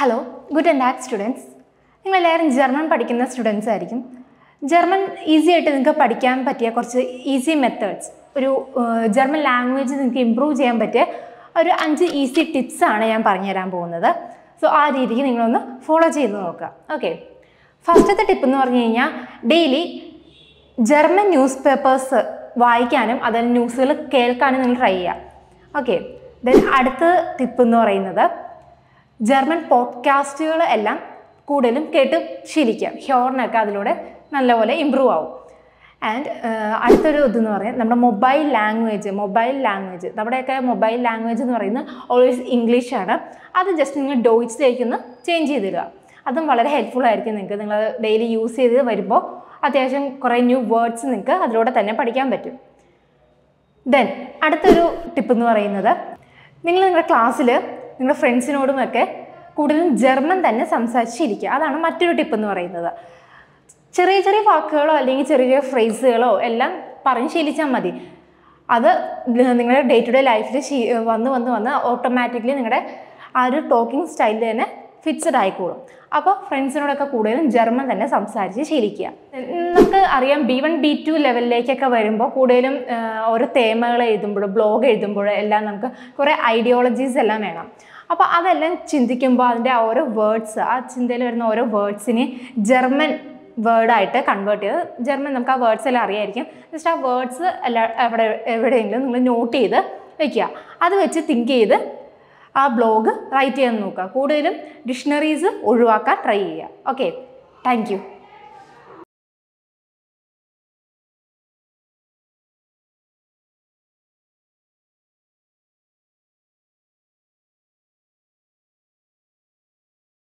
hello good and bad students നിങ്ങളെല്ലാവരും German പഠിക്കുന്ന students ആയിരിക്കും ജർമ്മൻ ഈസി ആയിട്ട് നിങ്ങൾക്ക് പഠിക്കാൻ പറ്റിയ കുറച്ച് ഈസി മെത്തേഡ്സ് ഒരു ഏഹ്, ജർമ്മൻ ലാംഗ്വേജ് നിങ്ങൾക്ക് ഇമ്പ്രൂവ് ചെയ്യാൻ പറ്റിയ ഒരു അഞ്ച് ഈസി ടിപ്സ് ആണ് ഞാൻ പറഞ്ഞുതരാൻ പോകുന്നത് സോ ആ രീതിക്ക് നിങ്ങളൊന്ന് ഫോളോ ചെയ്ത് നോക്കുക ഓക്കെ ഫസ്റ്റത്തെ ടിപ്പ് എന്ന് പറഞ്ഞു കഴിഞ്ഞാൽ ഡെയിലി ജർമ്മൻ ന്യൂസ് പേപ്പേഴ്സ് വായിക്കാനും അതിൽ ന്യൂസുകൾ കേൾക്കാനും നിങ്ങൾ ട്രൈ ചെയ്യുക ഓക്കെ ദെൻ അടുത്ത ടിപ്പ് എന്ന് പറയുന്നത് ജർമ്മൻ പോഡ്കാസ്റ്റുകൾ എല്ലാം കൂടുതലും കേട്ട് ശീലിക്കുക ഹ്യോറിനൊക്കെ അതിലൂടെ നല്ലപോലെ ഇമ്പ്രൂവ് ആവും ആൻഡ് അടുത്തൊരു ഇതെന്ന് പറയുന്നത് നമ്മുടെ മൊബൈൽ ലാംഗ്വേജ് മൊബൈൽ ലാംഗ്വേജ് നമ്മുടെയൊക്കെ മൊബൈൽ ലാംഗ്വേജ് എന്ന് പറയുന്നത് ഓൾവേസ് ഇംഗ്ലീഷാണ് അത് ജസ്റ്റ് നിങ്ങൾ ഡോയിച്ചിലേക്ക് ഒന്ന് ചേഞ്ച് ചെയ്തിടുക അതും വളരെ ഹെൽപ്ഫുൾ ആയിരിക്കും നിങ്ങൾക്ക് നിങ്ങൾ ഡെയിലി യൂസ് ചെയ്ത് വരുമ്പോൾ അത്യാവശ്യം കുറേ ന്യൂ വേർഡ്സ് നിങ്ങൾക്ക് അതിലൂടെ തന്നെ പഠിക്കാൻ പറ്റും ദെൻ അടുത്തൊരു ടിപ്പ് എന്ന് പറയുന്നത് നിങ്ങൾ നിങ്ങളുടെ ക്ലാസ്സിൽ നിങ്ങളുടെ ഫ്രണ്ട്സിനോടുമൊക്കെ കൂടുതലും ജർമ്മൻ തന്നെ സംസാരിച്ചിരിക്കുക അതാണ് മറ്റൊരു ടിപ്പ് എന്ന് പറയുന്നത് ചെറിയ ചെറിയ വാക്കുകളോ അല്ലെങ്കിൽ ചെറിയ ചെറിയ ഫ്രേസുകളോ എല്ലാം പറഞ്ഞ് ശീലിച്ചാൽ മതി അത് നിങ്ങളുടെ ഡേ ടു ഡേ ലൈഫിൽ വന്ന് വന്ന് വന്ന് ഓട്ടോമാറ്റിക്കലി നിങ്ങളുടെ ആ ഒരു ടോക്കിംഗ് സ്റ്റൈലിൽ തന്നെ ഫിക്സഡ് ആയിക്കോളും അപ്പോൾ ഫ്രണ്ട്സിനോടൊക്കെ കൂടുതലും ജർമ്മൻ തന്നെ സംസാരിച്ച് ശീലിക്കുക നമുക്ക് അറിയാം ബി വൺ ബി ടു ലെവലിലേക്കൊക്കെ വരുമ്പോൾ കൂടുതലും ആ, ഓരോ തേമകൾ എഴുതുമ്പോൾ ബ്ലോഗ് എഴുതുമ്പോൾ എല്ലാം നമുക്ക് കുറേ ഐഡിയോളജീസ് എല്ലാം വേണം അപ്പോൾ അതെല്ലാം ചിന്തിക്കുമ്പോൾ അതിൻ്റെ ആ ഓരോ വേർഡ്സ് ആ ചിന്തയിൽ വരുന്ന ഓരോ വേർഡ്സിന് ജർമ്മൻ വേർഡായിട്ട് കൺവേർട്ട് ചെയ്ത് ജർമ്മൻ നമുക്ക് ആ വേർഡ്സ് എല്ലാം അറിയായിരിക്കും ജസ്റ്റ് ആ വേർഡ്സ് എല്ലാ എവിടെ എവിടെയെങ്കിലും നിങ്ങൾ നോട്ട് ചെയ്ത് വെക്കുക അത് വെച്ച് തിങ്ക് ചെയ്ത് ആ ബ്ലോഗ് റൈറ്റ് ചെയ്യാൻ നോക്കുക കൂടുതലും ഡിക്ഷണറീസ് ഒഴിവാക്കാൻ ട്രൈ ചെയ്യുക ഓക്കെ താങ്ക് യു